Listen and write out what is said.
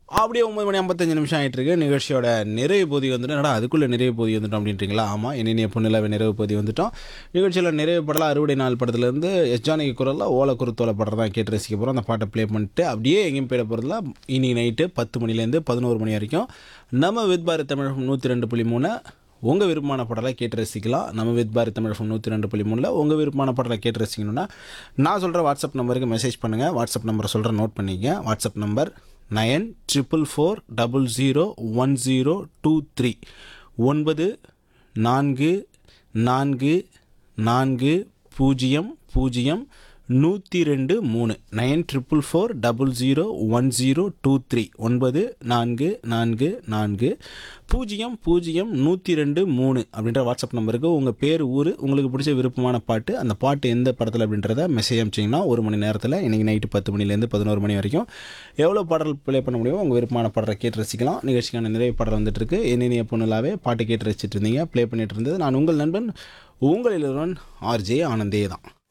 அப்படியே ஒம்பது மணி ஐம்பத்தஞ்சு நிமிஷம் ஆகிட்டு இருக்கு நிகழ்ச்சியோட நிறைவு பகுதி வந்துட்டு என்னடா அதுக்குள்ளே நிறைவு பகுதி வந்துட்டோம் அப்படின்றீங்களா ஆமாம் என்னென்ன பொண்ணில் நிறைவு பகுதி வந்துட்டோம் நிகழ்ச்சியில் நிறைவு படலாம் அறுவடை நாள் படத்துலேருந்து எஸ் ஜானகி குரலில் ஓலை குருத்தோலை படம் தான் கேட்டு ரசிக்க போகிறோம் அந்த பாட்டை ப்ளே பண்ணிட்டு அப்படியே எங்கேயும் போயிட போகிறதுல இன்னைக்கு நைட்டு பத்து மணிலேருந்து பதினோரு மணி வரைக்கும் நம்ம வித் பாரத் தமிழகம் நூற்றி ரெண்டு புள்ளி மூணு உங்கள் விருப்பமான பாடலை கேட்டு ரசிக்கலாம் நம்ம வித் பாரத் தமிழகம் நூற்றி ரெண்டு புள்ளி மூணில் உங்கள் விருப்பமான பாடலை கேட்டு ரசிக்கணும்னா நான் சொல்கிற வாட்ஸ்அப் நம்பருக்கு மெசேஜ் பண்ணுங்கள் வாட்ஸ்அப் நம்பரை சொல்கிறேன் நோட் பண்ணிக்க WhatsApp number nine triple four double zero one zero two three ஒன்பது நான்கு நான்கு நான்கு பூஜ்ஜியம் பூஜ்ஜியம் நூற்றி ரெண்டு மூணு nine triple four double zero one zero two three ஒன்பது நான்கு நான்கு நான்கு பூஜ்ஜியம் பூஜ்ஜியம் நூற்றி ரெண்டு மூணு அப்படின்ற வாட்ஸ்அப் நம்பருக்கு உங்கள் பேர் ஊர் உங்களுக்கு பிடிச்ச விருப்பமான பாட்டு அந்த பாட்டு எந்த படத்தில் அப்படின்றத மெசேஜ் அனுப்பிச்சிங்கன்னா ஒரு மணி நேரத்தில் இன்றைக்கி நைட்டு பத்து மணிலேருந்து பதினோரு மணி வரைக்கும் எவ்வளோ பாடல் ப்ளே பண்ண முடியுமோ உங்கள் விருப்பமான பாடலை கேட்டு ரசிக்கலாம் நிகழ்ச்சிக்கான நிறைய பாடல் வந்துட்டு இருக்கு என்னென்ன பொண்ணுலாவே பாட்டு கேட்டு ரசிச்சிட்டு இருந்தீங்க ப்ளே பண்ணிட்டு இருந்தது நான் உங்கள் நண்பன் உங்களில் ஒருவன் ஆர்ஜே ஆனந்தே தான்